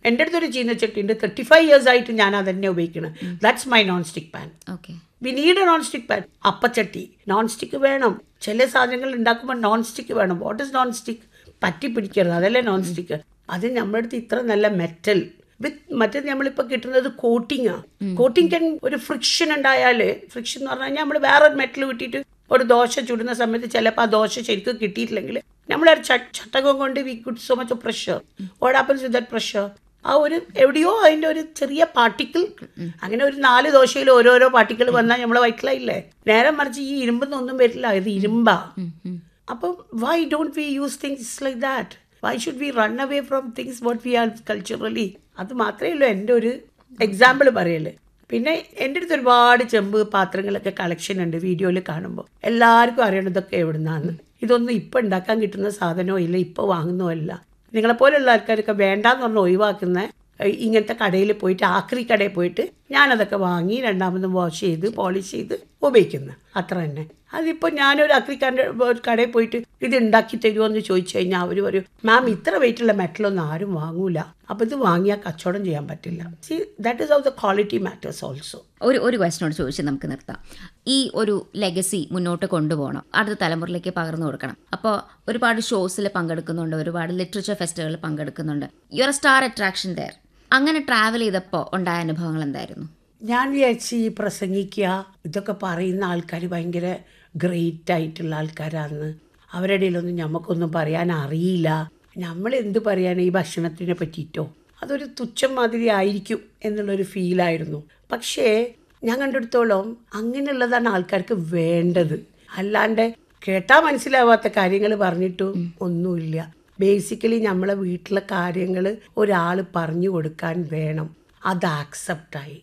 എൻ്റെ അടുത്തൊരു ചീനച്ചട്ടി ഉണ്ട് തേർട്ടി ഫൈവ് ഇയേഴ്സ് ആയിട്ട് ഞാൻ അതന്നെ ഉപയോഗിക്കണം that's my non stick pan okay we need a non stick pan അപ്പച്ചട്ടി നോൺ സ്റ്റിക്ക് വേണം ചില സാധനങ്ങൾ ഉണ്ടാക്കുമ്പോൾ നോൺ സ്റ്റിക്ക് വേണം വാട്ട് ഇസ് നോൺ സ്റ്റിക്ക് പറ്റി പിടിക്കരുത് അതല്ലേ നോൺ സ്റ്റിക്ക് അത് നമ്മുടെ അടുത്ത് ഇത്ര നല്ല മെറ്റൽ വിത്ത് മറ്റേത് നമ്മളിപ്പോൾ കിട്ടുന്നത് കോട്ടിങ്ങാ കോട്ടിങ് കൻ ഒരു ഫ്രിക്ഷൻ ഉണ്ടായാൽ ഫ്രിക്ഷൻ എന്ന് പറഞ്ഞു കഴിഞ്ഞാൽ നമ്മൾ വേറെ ഒരു മെറ്റൽ കിട്ടിയിട്ട് ഒരു ദോശ ചുടുന്ന സമയത്ത് ചിലപ്പോൾ ആ ദോശ ശരിക്കും കിട്ടിയിട്ടില്ലെങ്കിൽ നമ്മളെ ച- ചട്ടകം കൊണ്ട് we good so much pressure what happens with that pressure ആ ഒരു എവിടെയോ അതിന്റെ ഒരു ചെറിയ പാർട്ടിക്കിൾ അങ്ങനെ ഒരു നാല് ദോശയിൽ ഓരോരോ പാർട്ടിക്കിൾ വന്നാൽ നമ്മളെ വയറ്റിലായില്ലേ നേരെ മറിച്ച് ഈ ഇരുമ്പെന്നൊന്നും വരില്ല ഇത് ഇരുമ്പാ അപ്പം why don't we use things like that why should we run away from things what we are culturally അത് മാത്രമേ ഉള്ളൂ എൻ്റെ ഒരു എക്സാമ്പിൾ പറയല് പിന്നെ എൻ്റെ അടുത്ത് ഒരുപാട് ചെമ്പ് പാത്രങ്ങളൊക്കെ കളക്ഷൻ ഉണ്ട് വീഡിയോയിൽ കാണുമ്പോൾ എല്ലാവർക്കും അറിയണം ഇതൊക്കെ എവിടുന്നാന്ന് ഇതൊന്നും ഇപ്പം ഉണ്ടാക്കാൻ കിട്ടുന്ന സാധനമോ ഇല്ല ഇപ്പോൾ വാങ്ങുന്നോ അല്ല നിങ്ങളെപ്പോലുള്ള ആൾക്കാരൊക്കെ വേണ്ടാന്ന് പറഞ്ഞ് ഒഴിവാക്കുന്ന ഏഹ്, ഇങ്ങനത്തെ കടയിൽ പോയിട്ട് ആക്രി കടയിൽ പോയിട്ട് ഞാനതൊക്കെ വാങ്ങി രണ്ടാമതും വാഷ് ചെയ്ത് പോളിഷ് ചെയ്ത് ഉപയോഗിക്കുന്നു അത്ര തന്നെ അതിപ്പോൾ ഞാനൊരു അക്രിക്കാരൻ്റെ ഒരു കടയിൽ പോയിട്ട് ഇത് ഉണ്ടാക്കി തരുമോ എന്ന് ചോദിച്ചു കഴിഞ്ഞാൽ അവർ പറയും മാം ഇത്ര വെയിറ്റുള്ള മെറ്റലൊന്നും ആരും വാങ്ങൂല അപ്പോൾ ഇത് വാങ്ങിയാൽ കച്ചവടം ചെയ്യാൻ പറ്റില്ല see that is of the quality matters also ഒരു ഒരു ക്വസ്റ്റനോട് ചോദിച്ച് നമുക്ക് നിർത്താം ഈ ഒരു ലെഗസി മുന്നോട്ട് കൊണ്ടുപോകണം അടുത്ത തലമുറയിലേക്ക് പകർന്നു കൊടുക്കണം അപ്പോൾ ഒരുപാട് ഷോസിൽ പങ്കെടുക്കുന്നുണ്ട് ഒരുപാട് ലിറ്ററേച്ചർ ഫെസ്റ്റിവലിൽ പങ്കെടുക്കുന്നുണ്ട് യുവർ സ്റ്റാർ അട്രാക്ഷൻ ദയർ അങ്ങനെ ട്രാവൽ ചെയ്തപ്പോൾ ഉണ്ടായ അനുഭവങ്ങൾ എന്തായിരുന്നു ഞാൻ വിചാരിച്ച് ഈ പ്രസംഗിക്കുക ഇതൊക്കെ പറയുന്ന ആൾക്കാർ ഭയങ്കര ഗ്രേറ്റ് ആയിട്ടുള്ള ആൾക്കാരാണ് അവരുടെ ഇടയിലൊന്നും നമുക്കൊന്നും പറയാൻ അറിയില്ല നമ്മൾ എന്ത് പറയാൻ ഈ ഭക്ഷണത്തിനെ പറ്റിയിട്ടോ അതൊരു തുച്ഛം മാതിരി ആയിരിക്കും എന്നുള്ളൊരു ഫീലായിരുന്നു പക്ഷേ ഞാൻ കണ്ടെടുത്തോളം അങ്ങനെയുള്ളതാണ് ആൾക്കാർക്ക് വേണ്ടത് അല്ലാണ്ട് കേട്ടാൽ മനസ്സിലാവാത്ത കാര്യങ്ങൾ പറഞ്ഞിട്ടും ഒന്നുമില്ല ബേസിക്കലി നമ്മളെ വീട്ടിലെ കാര്യങ്ങൾ ഒരാൾ പറഞ്ഞു കൊടുക്കാൻ വേണം അത് ആക്സെപ്റ്റായി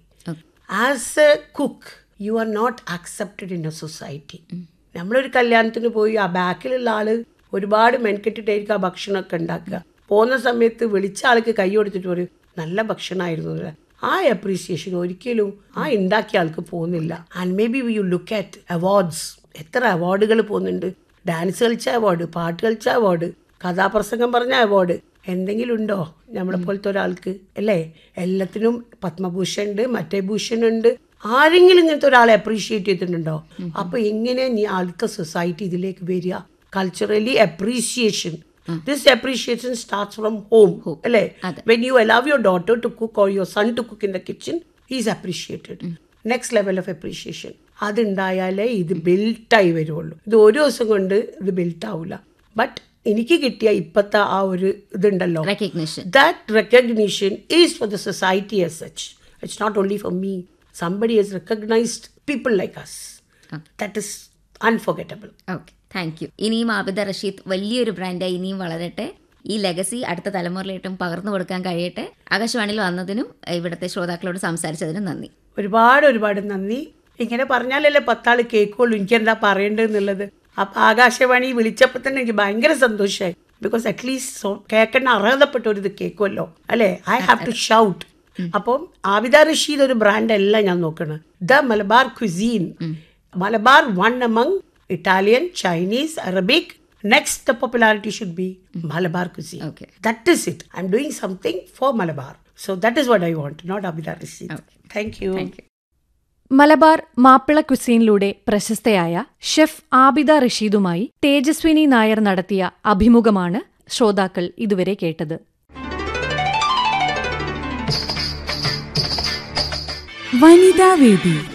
as a cook you are not accepted in a society നമ്മളൊരു കല്യാണത്തിന് പോയി ആ ബാക്കിലുള്ള ആള് ഒരുപാട് മെൻകെട്ടിട്ടായിരിക്കും ആ ഭക്ഷണമൊക്കെ ഉണ്ടാക്കുക പോകുന്ന സമയത്ത് വിളിച്ച ആൾക്ക് കൈ കൊടുത്തിട്ട് പറയും നല്ല ഭക്ഷണമായിരുന്നു എന്ന്." ആ അപ്രീസിയേഷൻ ഒരിക്കലും ആ ഉണ്ടാക്കിയ ആൾക്ക് പോകുന്നില്ല and maybe you look at awards എത്ര അവാർഡുകൾ പോകുന്നുണ്ട് ഡാൻസ് കളിച്ച അവാർഡ് പാട്ട് കളിച്ച അവാർഡ് കഥാപ്രസംഗം പറഞ്ഞ അവാർഡ് എന്തെങ്കിലും ഉണ്ടോ നമ്മളെ പോലത്തെ ഒരാൾക്ക് അല്ലേ എല്ലാത്തിനും പത്മഭൂഷൺ ഉണ്ട് മറ്റേ ഭൂഷൺ ഉണ്ട് ആരെങ്കിലും ഇങ്ങനത്തെ ഒരാളെ അപ്രീഷിയേറ്റ് ചെയ്തിട്ടുണ്ടോ അപ്പൊ എങ്ങനെ നീ അടുത്ത സൊസൈറ്റി ഇതിലേക്ക് വരിക culturally appreciation this appreciation starts from home അല്ലേ when you allow your daughter to cook or your son to cook in the kitchen is appreciated next level of appreciation അതുണ്ടായാലേ ഇത് ബിൽട്ടായി വരുള്ളൂ ഇത് ഒരു ദിവസം കൊണ്ട് ഇത് ബിൽട്ട് ആവില്ല ബട്ട് എനിക്ക് കിട്ടിയ ഇപ്പോഴത്തെ ആ ഒരു ഇതുണ്ടല്ലോ recognition that recognition is for the society as such. It's not only for me. Somebody has recognized people like us. That is unforgettable. Okay thank you ഇനിയും ആബിദ റഷീദ് വലിയൊരു ബ്രാൻഡായി ഇനിയും വളരട്ടെ ഈ ലെഗസി അടുത്ത തലമുറയിലേട്ടും പകർന്നു കൊടുക്കാൻ കഴിയട്ടെ ആകാശവാണിയിൽ വന്നതിനും ഇവിടുത്തെ ശ്രോതാക്കളോട് സംസാരിച്ചതിനും നന്ദി ഒരുപാട് ഒരുപാട് നന്ദി ഇങ്ങനെ പറഞ്ഞാലല്ലേ പത്താള് കേൾക്കുള്ളൂ എനിക്ക് എന്താ പറയേണ്ടതെന്നുള്ളത് അപ്പൊ ആകാശവാണി വിളിച്ചപ്പോൾ തന്നെ എനിക്ക് ഭയങ്കര സന്തോഷമായി ബിക്കോസ് അറ്റ്ലീസ്റ്റ് കേൾക്കേണ്ട അർഹതപ്പെട്ട ഒരു ഇത് കേൾക്കുമല്ലോ അല്ലേ ഐ ഹാവ് ടു ഷൗട്ട് അപ്പം ആബിദ റഷീദ് ഒരു ബ്രാൻഡ് അല്ല ഞാൻ നോക്കണം the Malabar cuisine Malabar one among Italian Chinese Arabic next the popularity should be Malabar cuisine Okay. That is it. I'm doing something for Malabar. So that is what I want, not Abhida Rashid. Okay. Thank you. Thank you Malabar Mappila ക്വിസീനിലൂടെ പ്രശസ്തയായ chef Abida റഷീദുമായി തേജസ്വിനി നായർ നടത്തിയ അഭിമുഖമാണ് ശ്രോതാക്കൾ ഇതുവരെ കേട്ടത് വനിതാവേദി